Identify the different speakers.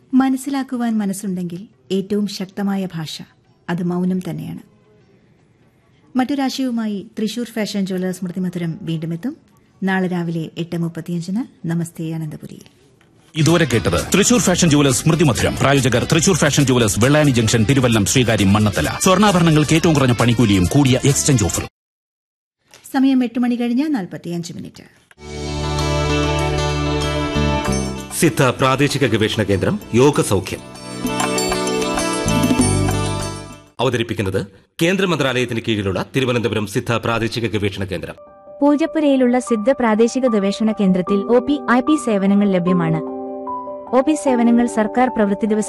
Speaker 1: മനസ്സിലാക്കുവാൻ മനസ്സുണ്ടെങ്കിൽ ഏറ്റവും ശക്തമായ ഭാഷ അത് മൗനം തന്നെയാണ് മറ്റൊരാശയവുമായി തൃശൂർ ഫാഷൻ ജ്വല്ലേഴ്സ് സ്മൃതിമധുരം വീണ്ടും എത്തും നാളെ രാവിലെ എട്ട് മുപ്പത്തിയഞ്ചിന് നമസ്തേ അനന്തപുരിയിൽ
Speaker 2: ഇതുവരെ കേട്ടത് തൃശൂർ ഫാഷൻ ജുവലേഴ്സ് സ്മൃതി മധുരം പ്രായോജകർ Thrissur fashion jewellers Vellani junction Thiruvallam Sreekaryam Mannanthala സ്വർണ്ണാഭരണങ്ങൾക്ക് ഏറ്റവും കുറഞ്ഞ പണിക്കൂലിയും കൂടിയ എക്സ്ചേഞ്ച് ഓഫറും
Speaker 1: സമയം എട്ട് മണി കഴിഞ്ഞ് നാൽപ്പത്തിയഞ്ച് മിനിറ്റ്
Speaker 3: സിദ്ധ പ്രാദേശിക ഗവേഷണ കേന്ദ്രം യോഗ സൗഖ്യം അവതരിപ്പിക്കുന്നത് കേന്ദ്ര മന്ത്രാലയത്തിന് കീഴിലുള്ള തിരുവനന്തപുരം സിദ്ധ പ്രാദേശിക ഗവേഷണ കേന്ദ്രം
Speaker 4: പൂജപ്പുരയിലുള്ള സിദ്ധ പ്രാദേശിക ഗവേഷണ കേന്ദ്രത്തിൽ ഒ പി ഐ പി സേവനങ്ങൾ ലഭ്യമാണ് ഒ പി സേവനങ്ങൾ സർക്കാർ പ്രവൃത്തി ദിവസം